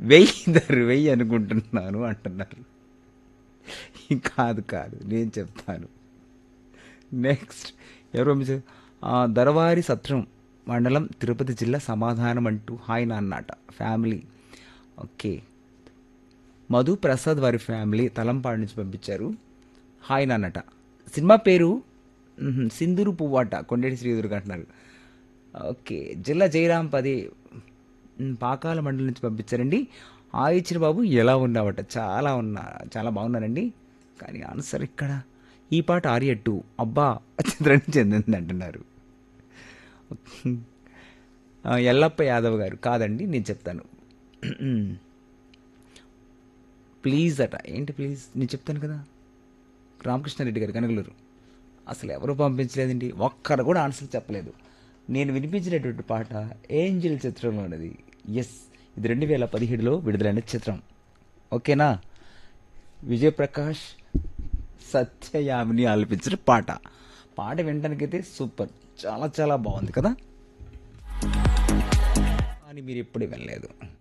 వెయ్యి ధర వెయ్యి అనుకుంటున్నాను అంటున్నారు కాదు కాదు నేను చెప్తాను నెక్స్ట్ ఎవరో మెసేజ్ ఆ, దరవారి సత్రం మండలం తిరుపతి జిల్లా సమాధానం అంటూ హాయ్ నాన్నట ఫ్యామిలీ ఓకే మధు ప్రసాద్ వారి ఫ్యామిలీ తలంపాడు నుంచి పంపించారు హాయ్ నాన్నట సినిమా పేరు మ్హూ, సింధూరు పువ్వాట కొండేటి శ్రీదుర్గ అంటున్నారు ఓకే జిల్లా జయరాం పది మ్, పాకాల మండలం నుంచి పంపించారండి ఆ ఇచ్చిన బాబు ఎలా ఉన్నావట చాలా ఉన్నా చాలా బాగున్నానండి కానీ ఆన్సర్ ఇక్కడ ఈ పాట ఆర్య టూ అబ్బా చిత్రానికి చెందింది అంటున్నారు ఆ, ఎల్లప్ప యాదవ్ గారు కాదండి నేను చెప్తాను ప్లీజ్ అట ఏంటి ప్లీజ్ నేను చెప్తాను కదా రామకృష్ణారెడ్డి గారు కనగలూరు అసలు ఎవరు పంపించలేదండి ఒక్కరు కూడా ఆన్సర్ చెప్పలేదు నేను వినిపించినటువంటి పాట ఏంజిల్ చిత్రంలో ఉన్నది ఎస్ ఇది రెండు వేల పదిహేడులో విడుదలైన చిత్రం ఓకేనా విజయప్రకాష్ సత్యయామిని ఆలపించిన పాట పాట వినడానికైతే సూపర్ చాలా చాలా బాగుంది కదా అని మీరు ఎప్పుడు వెళ్ళలేదు